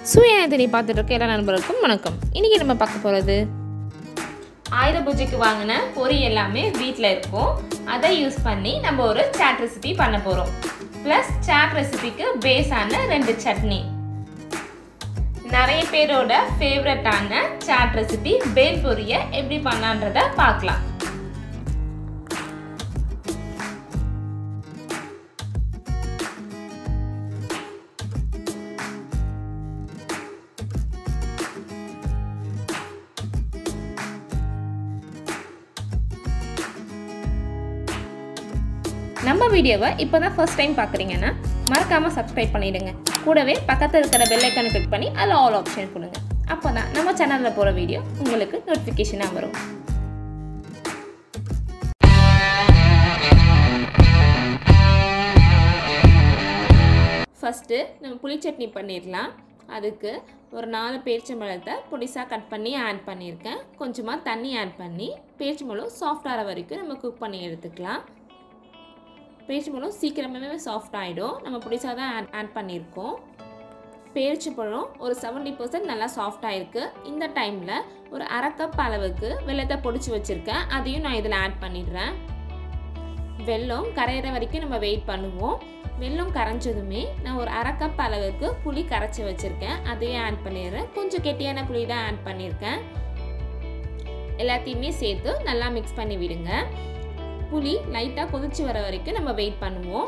சுயநலத்தினை பார்த்துட்டு இருக்க எல்லா நண்பர்களுக்கும் வணக்கம் இன்றைக்கி நம்ம பார்க்க போகிறது ஆயுத பூஜைக்கு வாங்கின பொரி எல்லாமே வீட்டில் இருக்கும் அதை யூஸ் பண்ணி நம்ம ஒரு சாட் ரெசிபி பண்ண போகிறோம் ப்ளஸ் சாட் ரெசிபிக்கு பேஸான ரெண்டு சட்னி நிறைய பேரோட ஃபேவரட்டான சாட் ரெசிபி பேல் பொரியை எப்படி பண்ணலான்றத பார்க்கலாம் நம்ம வீடியோவை இப்போ தான் ஃபர்ஸ்ட் டைம் பார்க்குறீங்கன்னா மறக்காமல் சப்ஸ்கிரைப் பண்ணிவிடுங்க கூடவே பக்கத்தில் இருக்கிற பெல் ஐக்கானை கிளிக் பண்ணி அதில் ஆல் ஆப்ஷன் கொடுங்க அப்போ தான் நம்ம சேனலில் போகிற வீடியோ உங்களுக்கு நோட்டிஃபிகேஷனாக வரும் ஃபஸ்ட்டு நம்ம புளி சட்னி பண்ணிடலாம் அதுக்கு ஒரு நாலு பேரிச்சம்பழத்தை பொடிசாக கட் பண்ணி ஆட் பண்ணியிருக்கேன் கொஞ்சமாக தண்ணி ஆட் பண்ணி பேரிச்சம்பழம் சாஃப்ட் ஆகிற வரைக்கும் நம்ம குக் பண்ணி எடுத்துக்கலாம் பேரிச்சம்பழம் சீக்கிரமாகவே சாஃப்ட் ஆகிடும் நம்ம பொடிசாக தான் ஆட் ஆட் பண்ணியிருக்கோம் பேரிச்சம்பழம் ஒரு செவன்டி பர்சன்ட் நல்லா சாஃப்ட் ஆகிருக்கு இந்த டைமில் ஒரு அரை கப் அளவுக்கு வெள்ளத்தை பொடிச்சு வச்சுருக்கேன் அதையும் நான் இதில் ஆட் பண்ணிடுறேன் வெல்லம் கரையிற வரைக்கும் நம்ம வெயிட் பண்ணுவோம் வெல்லம் கரைஞ்சதுமே நான் ஒரு அரை கப் அளவுக்கு புளி கரைச்சி வச்சுருக்கேன் அதையும் ஆட் பண்ணிடுறேன் கொஞ்சம் கெட்டியான புளி தான் ஆட் பண்ணியிருக்கேன் எல்லாத்தையுமே சேர்த்து நல்லா மிக்ஸ் பண்ணி விடுங்க புளி லைட்டாக கொதிச்சு வர வரைக்கும் நம்ம வெயிட் பண்ணுவோம்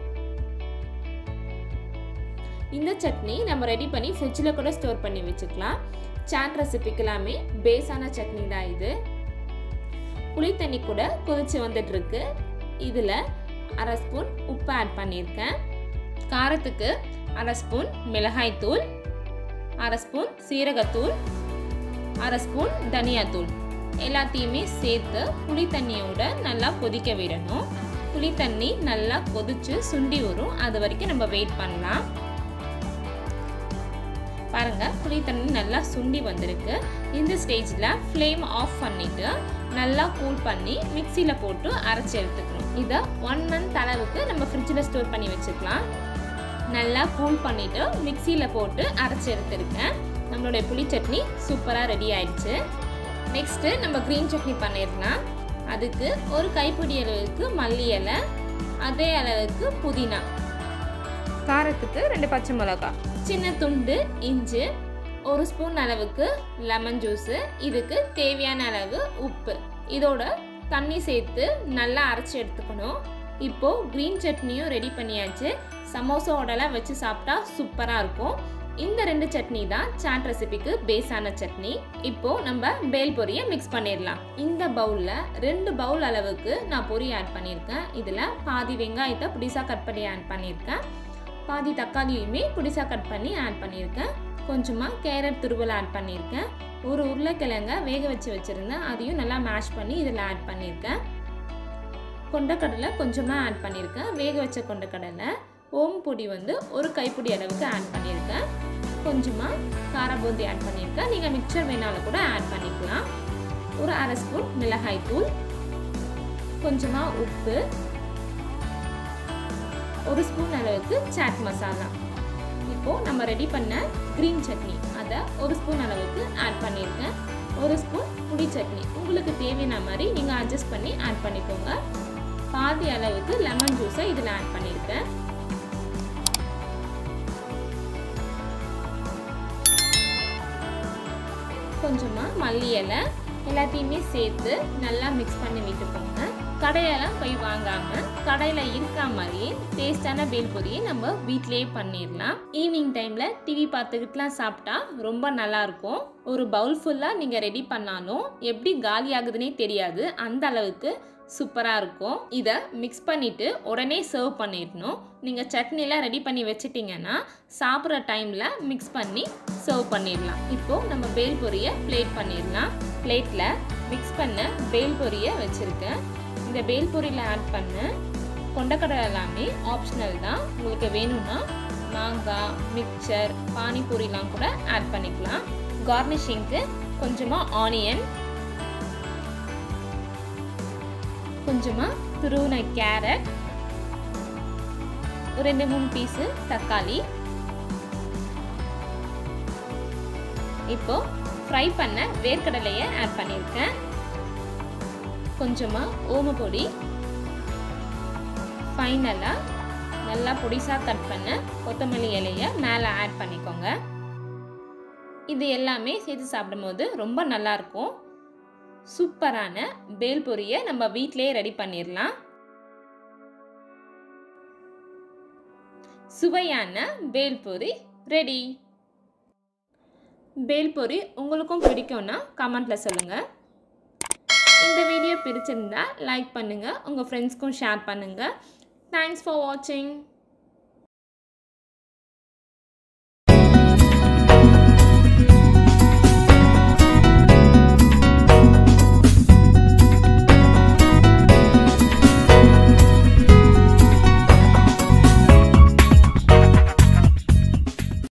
இந்த சட்னி நம்ம ரெடி பண்ணி ஃப்ரிட்ஜில் கூட ஸ்டோர் பண்ணி வச்சுக்கலாம் சாட் ரெசிபிக்கு எல்லாமே பேஸான சட்னி தான் இது புளி தண்ணி கூட கொதிச்சு வந்துட்டு இருக்கு இதில் அரை ஸ்பூன் உப்பு ஆட் பண்ணியிருக்கேன் காரத்துக்கு அரை ஸ்பூன் மிளகாய்த்தூள் அரை ஸ்பூன் சீரகத்தூள் அரை ஸ்பூன் தனியாத்தூள் எல்லாத்தையுமே சேர்த்து புளி தண்ணியோட நல்லா கொதிக்க விடணும் புளி தண்ணி நல்லா கொதிச்சு சுண்டி வரும் அது வரைக்கும் நம்ம வெயிட் பண்ணலாம் பாருங்க புளி தண்ணி நல்லா சுண்டி வந்திருக்கு இந்த ஸ்டேஜில் ஃப்ளேம் ஆஃப் பண்ணிட்டு நல்லா கூல் பண்ணி மிக்சியில் போட்டு அரைச்சி எடுத்துக்கணும் இதை ஒன் மந்த் அளவுக்கு நம்ம ஃப்ரிட்ஜில் ஸ்டோர் பண்ணி வச்சுக்கலாம் நல்லா கூல் பண்ணிவிட்டு மிக்சியில் போட்டு அரைச்சி எடுத்துருக்கேன் நம்மளுடைய புளி சட்னி சூப்பராக ரெடி ஆயிடுச்சு நெக்ஸ்ட்டு நம்ம க்ரீன் சட்னி பண்ணிடலாம் அதுக்கு ஒரு கைப்பிடி அளவுக்கு மல்லி இலை அதே அளவுக்கு புதினா காரத்துக்கு ரெண்டு பச்சை மிளகா சின்ன துண்டு இஞ்சி ஒரு ஸ்பூன் அளவுக்கு லெமன் ஜூஸு இதுக்கு தேவையான அளவு உப்பு இதோட தண்ணி சேர்த்து நல்லா அரைச்சி எடுத்துக்கணும் இப்போது க்ரீன் சட்னியும் ரெடி பண்ணியாச்சு சமோசாவோடலாம் வச்சு சாப்பிட்டா சூப்பராக இருக்கும் இந்த ரெண்டு சட்னி தான் சாட் ரெசிபிக்கு பேஸான சட்னி இப்போ நம்ம பேல் பொரியை மிக்ஸ் பண்ணிடலாம் இந்த பவுலில் ரெண்டு பவுல் அளவுக்கு நான் பொரி ஆட் பண்ணியிருக்கேன் இதில் பாதி வெங்காயத்தை புடிசாக கட் பண்ணி ஆட் பண்ணியிருக்கேன் பாதி தக்காளியுமே புடிசாக கட் பண்ணி ஆட் பண்ணியிருக்கேன் கொஞ்சமாக கேரட் துருவல் ஆட் பண்ணியிருக்கேன் ஒரு உருளைக்கிழங்க வேக வச்சு வச்சுருந்தேன் அதையும் நல்லா மேஷ் பண்ணி இதில் ஆட் பண்ணியிருக்கேன் கொண்டக்கடலை கொஞ்சமாக ஆட் பண்ணியிருக்கேன் வேக வச்ச கொண்டக்கடலை ஓம் பொடி வந்து ஒரு கைப்பிடி அளவுக்கு ஆட் பண்ணியிருக்கேன் கொஞ்சமாக காரபூந்தி ஆட் பண்ணியிருக்கேன் நீங்கள் மிக்சர் வேணாலும் கூட ஆட் பண்ணிக்கலாம் ஒரு அரை ஸ்பூன் மிளகாய் தூள் கொஞ்சமாக உப்பு ஒரு ஸ்பூன் அளவுக்கு சாட் மசாலா இப்போது நம்ம ரெடி பண்ண க்ரீன் சட்னி அதை ஒரு ஸ்பூன் அளவுக்கு ஆட் பண்ணியிருக்கேன் ஒரு ஸ்பூன் புளி சட்னி உங்களுக்கு தேவையான மாதிரி நீங்கள் அட்ஜஸ்ட் பண்ணி ஆட் பண்ணிக்கோங்க பாதி அளவுக்கு லெமன் ஜூஸை இதில் ஆட் பண்ணியிருக்கேன் கொஞ்சமாக மல்லி இலை எல்லாத்தையுமே சேர்த்து நல்லா மிக்ஸ் பண்ணி விட்டுக்கோங்க கடையிலலாம் போய் வாங்காமல் கடையில் இருக்கா மாதிரியே டேஸ்டான பேல் பொரியை நம்ம வீட்டிலேயே பண்ணிடலாம் ஈவினிங் டைமில் டிவி பார்த்துக்கிட்டுலாம் சாப்பிட்டா ரொம்ப நல்லாயிருக்கும் ஒரு பவுல் ஃபுல்லாக நீங்கள் ரெடி பண்ணாலும் எப்படி காலி ஆகுதுன்னே தெரியாது அந்த அளவுக்கு சூப்பராக இருக்கும் இதை மிக்ஸ் பண்ணிவிட்டு உடனே சர்வ் பண்ணிடணும் நீங்கள் சட்னிலாம் ரெடி பண்ணி வச்சிட்டிங்கன்னா சாப்பிட்ற டைமில் மிக்ஸ் பண்ணி சர்வ் பண்ணிடலாம் இப்போது நம்ம பேல் பொரியை பிளேட் பண்ணிடலாம் பிளேட்டில் மிக்ஸ் பண்ண பேல் பொரியை வச்சுருக்கேன் இந்த பேல் பொரியில் ஆட் பண்ண கொண்டக்கடலை எல்லாமே ஆப்ஷனல் தான் உங்களுக்கு வேணும்னா மாங்காய் மிக்சர் பானிபூரிலாம் கூட ஆட் பண்ணிக்கலாம் கார்னிஷிங்க்கு கொஞ்சமாக ஆனியன் கொஞ்சமாக துருவின கேரட் ஒரு ரெண்டு மூணு பீஸு தக்காளி இப்போது ஃப்ரை பண்ண வேர்க்கடலையை ஆட் பண்ணியிருக்கேன் கொஞ்சமாக ஓமப்பொடி ஃபைனலாக நல்லா பொடிசாக கட் பண்ண கொத்தமல்லி இலையை மேலே ஆட் பண்ணிக்கோங்க இது எல்லாமே சேர்த்து சாப்பிடும்போது ரொம்ப நல்லாயிருக்கும் சூப்பரான பேல் பொரியை நம்ம வீட்டிலே ரெடி பண்ணிடலாம் சுவையான பேல் பொரி ரெடி பேல் பொரி உங்களுக்கும் பிடிக்கும்னா கமெண்ட்டில் சொல்லுங்கள் இந்த வீடியோ பிடிச்சிருந்தா லைக் பண்ணுங்கள் உங்கள் ஃப்ரெண்ட்ஸ்க்கும் ஷேர் பண்ணுங்கள் தேங்க்ஸ் ஃபார் வாட்சிங்